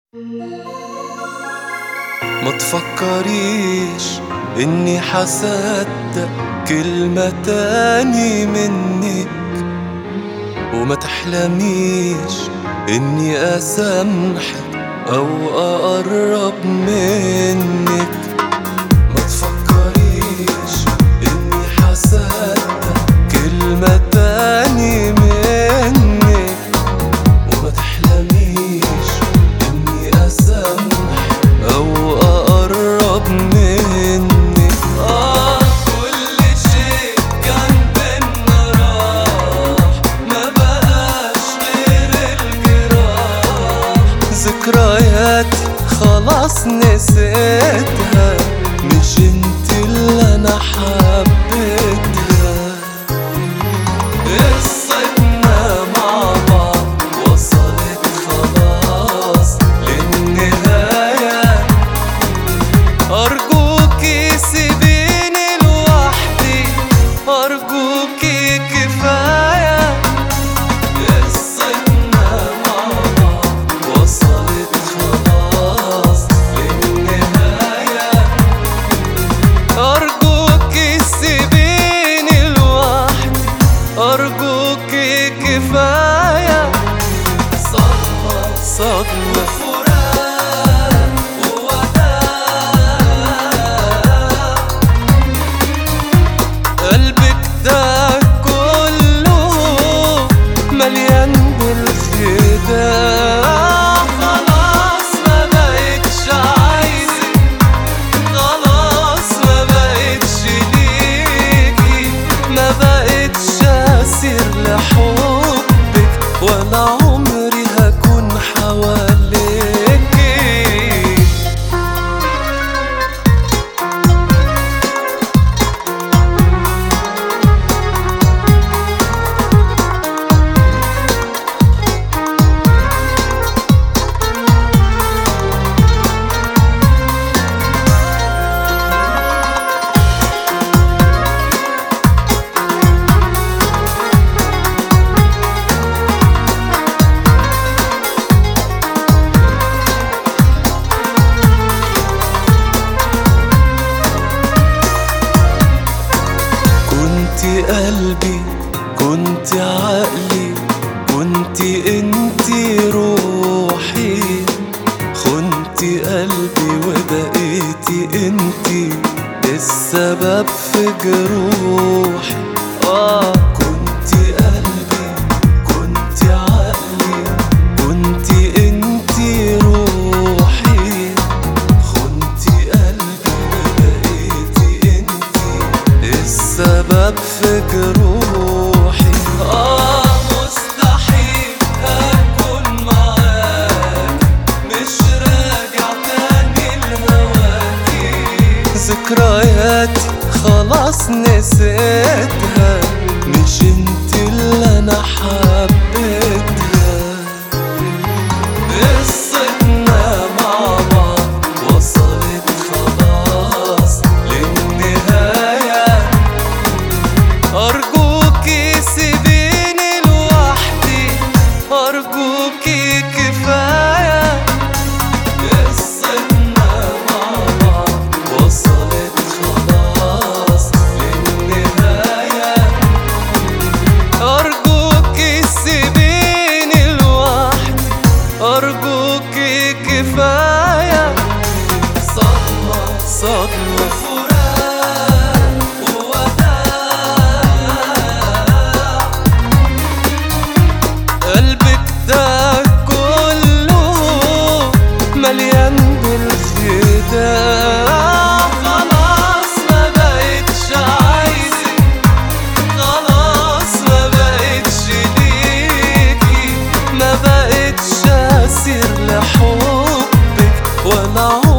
ما تفكريش اني حصدق كلمة تاني منك وما تحلميش اني اسامحك او اقرب منك ما تفكريش اني حصدق كلمة تاني منك وما تحلميش اني اسامحك او اقرب منك اه كل شيء كان بينا راح ما بقاش غير الجراح ذكرياتي خلاص نسيتها مش انت اللي انا حبيتها قصتنا مع بعض وصلت خلاص للنهاية أرجوكي سيبيني لوحدي أرجوكي كفاية قصتنا مع بعض وصلت خلاص للنهاية أرجوكي سيبيني لوحدي أرجوكي كفاية صدمة صدمة فراق ووداع قلبك ده كله مليان بالخداع خلاص ما بقتش عايزك خلاص ما بقتش ليكي ما بقتش اسير لحبك ولا عمري هكون حواليكي كنت قلبي كنت عقلي كنت انتي روحي خنت قلبي وبقيتي انتي السبب في جروحي اه كنت قلبي كنت عقلي كنت انتي روحي خنتي قلبي وبقيتي انتي السبب في جروحي اه مستحيل اكون معاك مش راجع تاني لهواكي ذكرياتي خلاص نسيتها مش انت اللي انا حبيتها قصتنا مع بعض وصلت خلاص للنهاية أرجوكي سيبيني لوحدي أرجوكي كفاية قصتنا مع بعض وصلت خلاص للنهاية أرجوكي سيبيني لوحدي أرجوكي كفاية صدمة صدمة فراق ووداع قلبك ده كله مليان بالخداع خلاص ما بقتش عايزك خلاص ما بقتش ليكي ما بقتش اسير لحبك ولا